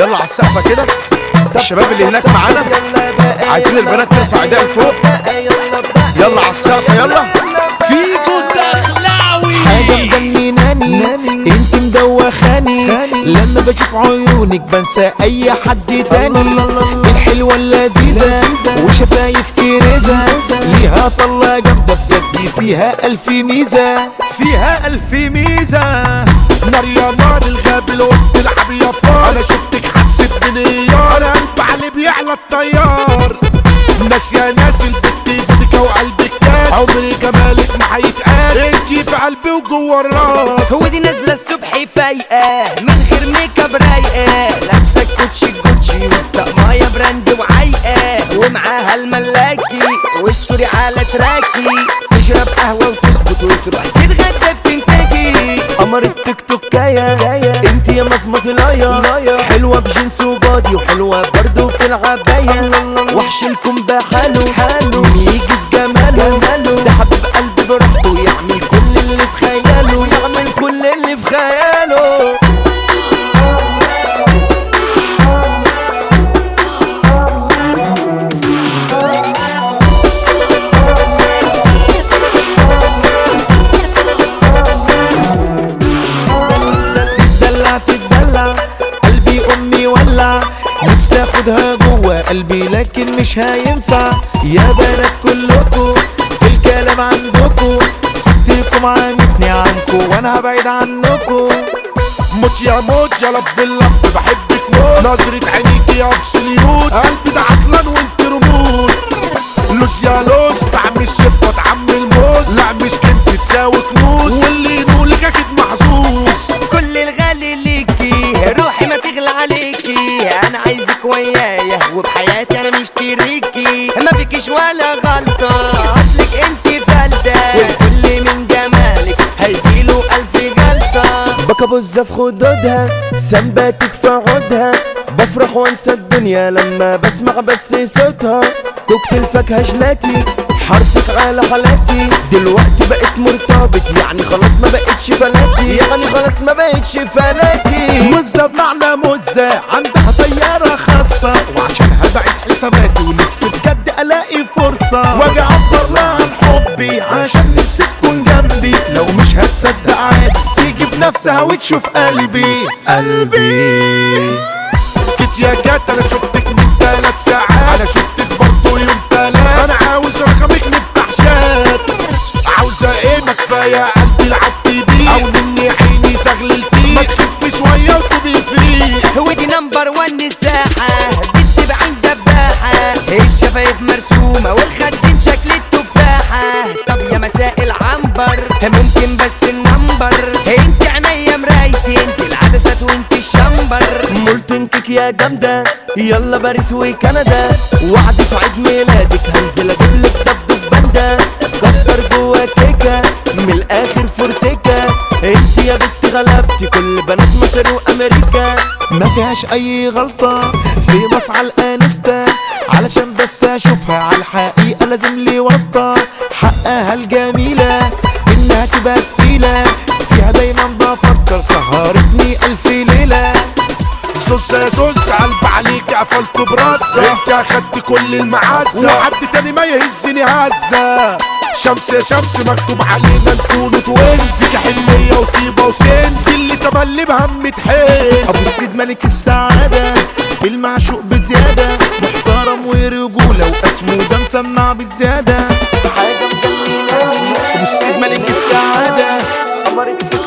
يلا على السقفة كده الشباب اللي هناك معانا عايزين البنات ترفع ايديها لفوق يلا على السقفة يلا فيكو الدخلاوي حاجة مجنناني انت مدوخاني لما بشوف عيونك بنسى اي حد تاني الحلوة اللذيذة وشفايف كريزة ليها طلة جامدة بجد فيها الف ميزة فيها ألف ميزة نار يا نار الغابل قلت العب يا فار انا شفتك حسيت بنيار انا قلب علي بيعلى الطيار ناس يا ناس البت ايدك وقلبك كاس عمري جمالك ما هيتقاس انتي في قلبي وجوه الراس هو دي نازله الصبح فايقه من غير ميك اب رايقه لابسه كوتشي كوتشي والطقمايه براند وعايقه ومعاها الملاكي وستوري على تراكي تشرب قهوه وتظبط وتروح تتغدى في كنتاكي قمر التيك توك جاية انت يا مزمزلاية حلوة بجنس وبادي وحلوة برضو في العباية وحش لكم بحاله حاله يجي في جماله ده حبيب قلبي براحته يعمل كل اللي في خياله يعمل كل اللي في خياله تدلع تدلع قلبي امي ولع نفسي اخدها جوه قلبي لكن مش هينفع يا بنات كلكم الكلام عندكم ستكم عانتني عنكم وانا هبعد عنكم موت يا موت يا لف اللف بحبك موت نظرة عينيك يا ابسليوت قلبي ده عطلان وانت رموت لوز يا لوز طعم الشفة طعم الموز لا مش كنت تساوي كنوز واللي ينولك اكيد محظوظ كل الغالي ليكي روحي ما تغلى عليكي انا عايزك ويايا وبحياتي انا مشتريكي ما فيكيش ولا غلطة اصلك انت فلتة والكل من جمالك هيجيله الف جلطة بكبز في خدودها سنباتك في عودها بفرح وانسى الدنيا لما بسمع بس صوتها كوكتيل فاكهة جلاتي حرفك على حالاتي دلوقتي بقيت مرتبط يعني خلاص ما بقتش فلاتي يعني خلاص ما بقتش فلاتي مزة بمعنى مزة عندها طيارة خاصة وعشانها بعد حساباتي ونفسي بجد الاقي فرصة واجي اعبر لها عن حبي عشان نفسي تكون جنبي لو مش هتصدق عادي تيجي بنفسها وتشوف قلبي قلبي جيت يا جات انا شفتك من ثلاث ساعات انا شفتك برضو يوم تلات انا عاوز رقمك نفتح شات عاوزة ايه ما كفاية قلبي لعبتي بيه او مني عيني زغللتي ما تخفي شوية وتبقي فري هو دي نمبر ون الساحة بنت بعين دباحة الشفايف مرسومة والخدين شكل التفاحة طب يا مساء العنبر ممكن بس النمبر انت عينيا مرايتي انت العدسات وانت الشمبر مولتنكك يا جامدة يلا باريس وكندا وعد في عيد ميلادك هنزل اجيب لك دبدوب باندا كاستر جوا كيكة من الاخر فورتيكا انت يا بنت غلبتي كل بنات مصر وامريكا ما فيهاش اي غلطة في مصعى الانستا علشان بس اشوفها على الحقيقة لازم لي واسطة حقها الجميلة انها تبقى تقيلة فيها دايما بفكر سهرتني الف ليلة زوز يا زوز قلب عليك قفلته برزة انت اخدت كل المعزة وحد تاني ما يهزني هزة شمس يا شمس مكتوب علينا نكون توين فيك حنية وطيبة وسنس اللي تملي بهم تحس ابو السيد ملك السعادة المعشوق بزيادة محترم ورجولة واسمه ده مسمع بزيادة ابو السيد ملك السعادة